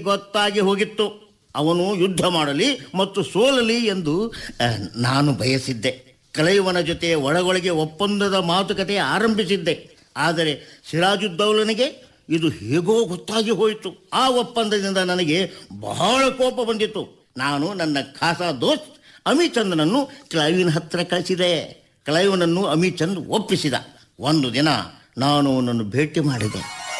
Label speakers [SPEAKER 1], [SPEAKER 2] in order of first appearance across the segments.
[SPEAKER 1] ಗೊತ್ತಾಗಿ ಹೋಗಿತ್ತು ಅವನು ಯುದ್ಧ ಮಾಡಲಿ ಮತ್ತು ಸೋಲಲಿ ಎಂದು ಆ, ನಾನು ಬಯಸಿದ್ದೆ ಕಲೈವನ ಜೊತೆ ಒಳಗೊಳಗೆ ಒಪ್ಪಂದದ ಮಾತುಕತೆ ಆರಂಭಿಸಿದ್ದೆ ಆದರೆ ಸಿರಾಜುದ್ದೌಲನಿಗೆ ಇದು ಹೇಗೋ ಗೊತ್ತಾಗಿ ಹೋಯಿತು ಆ ಒಪ್ಪಂದದಿಂದ ನನಗೆ ಬಹಳ ಕೋಪ ಬಂದಿತ್ತು ನಾನು ನನ್ನ ಖಾಸಾ ದೋಸ್ತ್ ಅಮಿಚಂದನನ್ನು ಕ್ಲೈವಿನ ಹತ್ರ ಕಳಿಸಿದೆ ಕ್ಲೈವನನ್ನು ಅಮಿಚಂದ್ ಒಪ್ಪಿಸಿದ ಒಂದು ದಿನ ನಾನು ಅವನನ್ನು ಭೇಟಿ ಮಾಡಿದೆ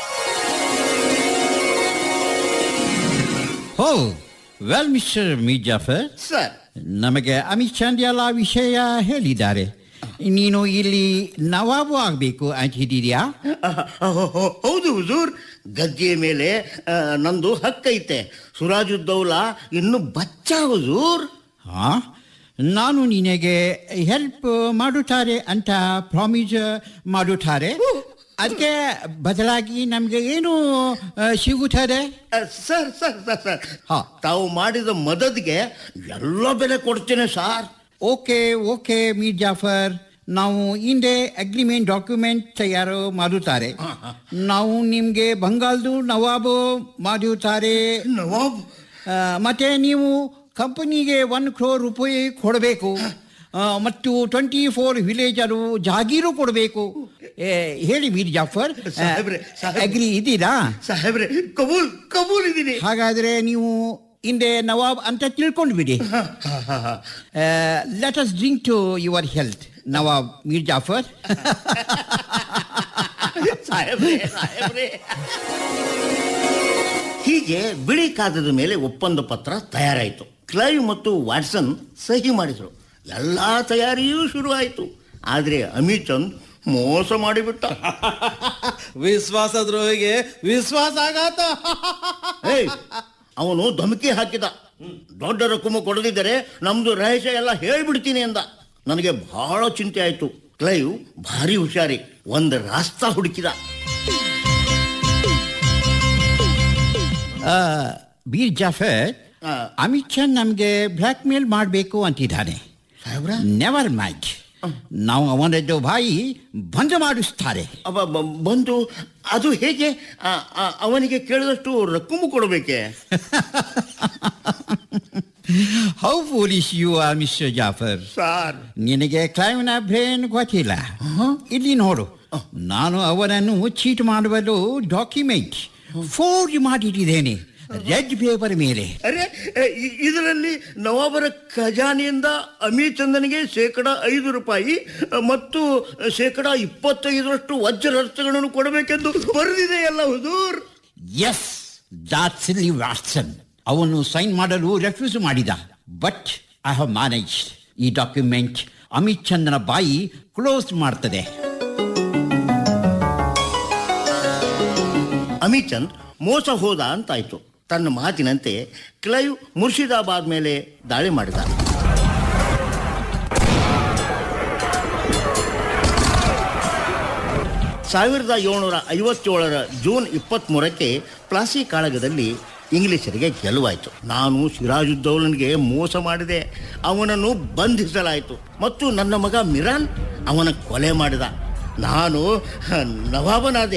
[SPEAKER 2] ಹೋ ವೆಲ್ ಮಿಸ್ಟರ್ ಮೀಜಾಫರ್
[SPEAKER 1] ಸರ್
[SPEAKER 2] ನಮಗೆ ಅಮಿತ್ ಚಂದ್ಯಾಲ ವಿಷಯ ಹೇಳಿದ್ದಾರೆ ನೀನು ಇಲ್ಲಿ ನವಾಬು ಆಗಬೇಕು ಅಂತಿದ್ದೀಯಾ
[SPEAKER 1] ಹೌದು ಹುಜೂರ್ ಗದ್ದೆಯ ಮೇಲೆ ಆ, ನಂದು ಹಕ್ಕೈತೆ ಸುರಾಜುದ್ದೌಲಾ ಇನ್ನು ಬಚ್ಚ ಹುಜೂರ್
[SPEAKER 2] ಹಾ ನಾನು ನಿನಗೆ ಹೆಲ್ಪ್ ಮಾಡುತ್ತಾರೆ ಅಂತ ಪ್ರಾಮಿಸ್ ಮಾಡುತ್ತಾರೆ ಅದಕ್ಕೆ ಬದಲಾಗಿ ನಮಗೆ ಏನು ಆ, ಸಿಗುತ್ತದೆ
[SPEAKER 1] ಆ, ಸರ್ ಸರ್ ಸರ್ ಸರ್
[SPEAKER 2] ಹಾ.
[SPEAKER 1] ತಾವು ಮಾಡಿದ ಮದದ್ಗೆ ಎಲ್ಲ ಬೆಲೆ ಕೊಡ್ತೇನೆ sir
[SPEAKER 2] okay okay Mir Jafar ನಾವು ಹಿಂದೆ ಅಗ್ರಿಮೆಂಟ್ ಡಾಕ್ಯುಮೆಂಟ್ ತಯಾರು ಮಾಡುತ್ತಾರೆ ನಾವು ನಿಮಗೆ ಬಂಗಾಲ್ದು ನವಾಬು ಮಾಡುತ್ತಾರೆ
[SPEAKER 1] ನವಾಬ್
[SPEAKER 2] ಆ, ಮತ್ತೆ ನೀವು ಕಂಪನಿಗೆ ಒನ್ ಕ್ರೋರ್ ರೂಪಾಯಿ ಕೊಡಬೇಕು ಆ, ಮತ್ತು ಟ್ವೆಂಟಿ ಫೋರ್ ವಿಲೇಜರು ಜಾಗೀರು ಕೊಡಬೇಕು ಏ, ಹೇಳಿ ಮೀರ್ ಜಾಫರ್
[SPEAKER 1] ಸಾಹೇಬ್ರೆ, ಸಾಹೇಬ್ರೆ.
[SPEAKER 2] ಅಗ್ರಿ ಇದ್ದೀರಾ
[SPEAKER 1] ಸಾಹೇಬ್ರೆ ಕಬೂಲ್ ಕಬೂಲ್ ಇದೀನಿ
[SPEAKER 2] ಹಾಗಾದ್ರೆ ನೀವು ಹಿಂದೆ ನವಾಬ್ ಅಂತ ತಿಳ್ಕೊಂಡು ಬಿಡಿ let us drink to your health ನವಾಬ್ ಮೀರ್ ಜಾಫರ್
[SPEAKER 1] ಸಾಹೇಬ್ರೆ ಸಾಹೇಬ್ರೆ ಹೀಗೆ ಬಿಳಿ ಕಾಗದದ ಮೇಲೆ ಒಪ್ಪಂದ ಪತ್ರ ತಯಾರಾಯಿತು ಕ್ಲೈವ್ ಮತ್ತು ವಾಟ್ಸನ್ ಸಹಿ ಮಾಡಿದರು ಎಲ್ಲ ತಯಾರಿಯೂ ಶುರುವಾಯಿತು ಆದರೆ ಅಮಿಚಂದ್ ಮೋಸ ಮಾಡಿಬಿಟ್ಟ
[SPEAKER 3] ವಿಶ್ವಾಸ ದ್ರೋಹಿಗೆ ವಿಶ್ವಾಸ ಆಗಾತ
[SPEAKER 1] ಏಯ್ ಅವನು ಧಮಕಿ ಹಾಕಿದ ದೊಡ್ಡ ರಕುಮ ಕೊಡದಿದ್ದರೆ ನಮ್ದು ರಹಸ್ಯ ಎಲ್ಲ ಹೇಳ್ಬಿಡ್ತೀನಿ ಅಂದ ನನಗೆ ಬಹಳ ಚಿಂತೆ ಆಯ್ತು ಕ್ಲೈವ್ ಭಾರಿ ಹುಷಾರಿ ಒಂದು ರಾಸ್ತಾ ಹುಡುಕಿದ
[SPEAKER 2] ಮೀರ್ ಜಾಫರ್
[SPEAKER 1] ಆ.
[SPEAKER 2] ಅಮಿತ್ ಶಾ ನಮಗೆ ಬ್ಲ್ಯಾಕ್ ಮೇಲ್ ಮಾಡಬೇಕು ಅಂತಿದ್ದಾನೆ
[SPEAKER 1] ಸಾಹೇಬ್ರ
[SPEAKER 2] ನೆವರ್ ಮೈಂಡ್ ನಾವು ಅವನದ್ದು ಬಾಯಿ ಬಂದ್ ಮಾಡಿಸ್ತಾರೆ
[SPEAKER 1] ಅವ ಬ- ಬಂದು ಅದು ಹೇಗೆ ಆ, ಆ, ಅವನಿಗೆ ಕೇಳಿದಷ್ಟು ರಕ್ಕುಮು ಕೊಡಬೇಕೆ
[SPEAKER 2] how foolish you are mister Jafar
[SPEAKER 1] sir
[SPEAKER 2] ನಿನಗೆ ಕ್ಲೈವ್ನ ಬ್ರೇನ್ ಗೊತ್ತಿಲ್ಲ ಇಲ್ಲಿ ನೋಡು ನಾನು ಅವನನ್ನು ಚೀಟ್ ಮಾಡುವಲು ಡಾಕ್ಯುಮೆಂಟ್ ಫೋರ್ಜ್ ಮಾಡಿಟ್ಟಿದ್ದೇನೆ ರೆಡ್ ಪೇಪರ್ ಮೇಲೆ
[SPEAKER 1] ಅರೆ ಇ- ಇದರಲ್ಲಿ ನವಾಬರ ಖಜಾನೆಯಿಂದ ಅಮಿಚಂದನಿಗೆ ಶೇಕಡ ಐದು ರೂಪಾಯಿ ಮತ್ತು ಶೇಕಡ ಇಪ್ಪತ್ತೈದರಷ್ಟು ವಜ್ರರತ್ನಗಳನ್ನು ಕೊಡಬೇಕೆಂದು ಬರೆದಿದೆಯಲ್ಲ ಹುದೂರ್
[SPEAKER 2] ಎಸ್ ದಾಟ್ ಸಿಲ್ಲಿ ವಾಟ್ಸನ್ ಅವನು ಸೈನ್ ಮಾಡಲು ರೆಫ್ಯೂಸ್ ಮಾಡಿದ ಬಟ್ ಐ ಹ್ಯಾವ್ ಮ್ಯಾನೇಜ್ ಈ ಡಾಕ್ಯುಮೆಂಟ್ ಅಮಿತ್ ಚಂದ್ರನ ಬಾಯಿ ಕ್ಲೋಸ್ ಮಾಡ್ತದೆ
[SPEAKER 1] ಅಮಿಚಂದ್ ಮೋಸ ಹೋದ ಅಂತಾಯ್ತು ತನ್ನ ಮಾತಿನಂತೆ ಕ್ಲೈವ್ ಮುರ್ಷಿದಾಬಾದ್ ಮೇಲೆ ದಾಳಿ ಮಾಡಿದ ಸಾವಿರದ ಏಳ್ನೂರ ಐವತ್ತೇಳರ ಜೂನ್ ಇಪ್ಪತ್ತ್ಮೂರಕ್ಕೆ ಪ್ಲಾಸಿ ಕಾಳಗದಲ್ಲಿ ಇಂಗ್ಲಿಷರಿಗೆ ಗೆಲುವಾಯಿತು ನಾನು ಸಿರಾಜುದ್ದೌಲನ್ಗೆ ಮೋಸ ಮಾಡಿದೆ ಅವನನ್ನು ಬಂಧಿಸಲಾಯಿತು ಮತ್ತು ನನ್ನ ಮಗ ಮಿರಾನ್ ಅವನ ಕೊಲೆ ಮಾಡಿದ ನಾನು ನವಾಬನಾದೆ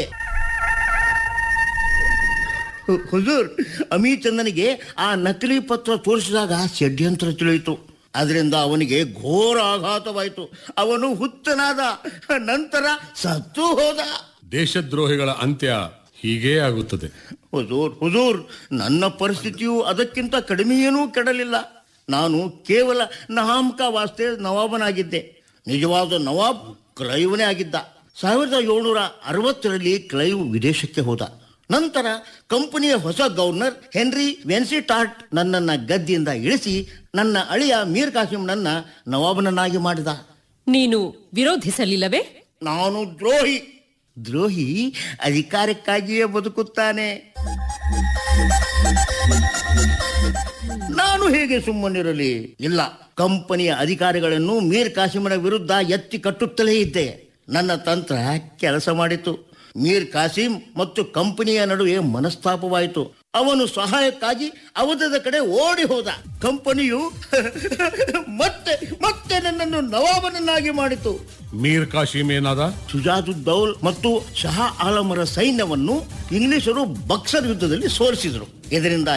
[SPEAKER 1] ಹು- ಹುಜೂರ್ ಅಮಿಚಂದನಿಗೆ ಆ ನಕಲಿ ಪತ್ರ ತೋರಿಸಿದಾಗ ಷಡ್ಯಂತ್ರ ತಿಳಿಯಿತು ಅದರಿಂದ ಅವನಿಗೆ ಘೋರ ಆಘಾತವಾಯಿತು ಅವನು ಹುತ್ತನಾದ ನಂತರ ಸತ್ತು ಹೋದ
[SPEAKER 4] ದೇಶದ್ರೋಹಿಗಳ ಅಂತ್ಯ ಹೀಗೇ ಆಗುತ್ತದೆ
[SPEAKER 1] ಹುಜೂರ್ ಹುಜೂರ್ ನನ್ನ ಪರಿಸ್ಥಿತಿಯು ಅದಕ್ಕಿಂತ ಕಡಿಮೆಯೇನೂ ಕೆಡಲಿಲ್ಲ ನಾನು ಕೇವಲ ನಾಮಕ ವಾಸ್ತೆ ನವಾಬನಾಗಿದ್ದೆ ನಿಜವಾದ ನವಾಬ್ ಕ್ಲೈವ್ನೇ ಆಗಿದ್ದ ಸಾವಿರದ ಏಳ್ನೂರ ಅರವತ್ತರಲ್ಲಿ ಕ್ಲೈವ್ ವಿದೇಶಕ್ಕೆ ಹೋದ ನಂತರ ಕಂಪನಿಯ ಹೊಸ ಗವರ್ನರ್ ಹೆನ್ರಿ ವೆನ್ಸಿಟಾರ್ಟ್ ನನ್ನನ್ನು ಗದ್ದಿಯಿಂದ ಇಳಿಸಿ ನನ್ನ ಅಳಿಯ ಮೀರ್ ಕಾಸಿಂನನ್ನ ನವಾಬನನ್ನಾಗಿ ಮಾಡಿದ
[SPEAKER 5] ನೀನು ವಿರೋಧಿಸಲಿಲ್ಲವೇ
[SPEAKER 1] ನಾನು ದ್ರೋಹಿ ದ್ರೋಹಿ ಅಧಿಕಾರಕ್ಕಾಗಿಯೇ ಬದುಕುತ್ತಾನೆ ನಾನು ಹೇಗೆ ಸುಮ್ಮನಿರಲಿ ಇಲ್ಲ ಕಂಪನಿಯ ಅಧಿಕಾರಿಗಳನ್ನು ಮೀರ್ ಕಾಸಿಮನ ವಿರುದ್ಧ ಎತ್ತಿ ಕಟ್ಟುತ್ತಲೇ ಇದ್ದೆ ನನ್ನ ತಂತ್ರ ಕೆಲಸ ಮಾಡಿತು ಮೀರ್ ಕಾಸಿಂ ಮತ್ತು ಕಂಪನಿಯ ನಡುವೆ ಮನಸ್ತಾಪವಾಯಿತು ಅವನು ಸಹಾಯಕ್ಕಾಗಿ ಅವಧದ ಕಡೆ ಓಡಿ ಹೋದ ಕಂಪನಿಯು ಮತ್ತೆ ಮತ್ತೆ ನನ್ನನ್ನು ನವಾಬನನ್ನಾಗಿ ಮಾಡಿತು
[SPEAKER 4] ಮೀರ್ ಕಾಶಿಮ್ ಏನಾದ
[SPEAKER 1] ಸುಜಾದುದ್ದೌಲ್ ಮತ್ತು ಶಹಾ ಆಲಮರ ಸೈನ್ಯವನ್ನು ಇಂಗ್ಲಿಷರು ಬಕ್ಸರ್ ಯುದ್ಧದಲ್ಲಿ ಸೋಲಿಸಿದರು ಇದರಿಂದ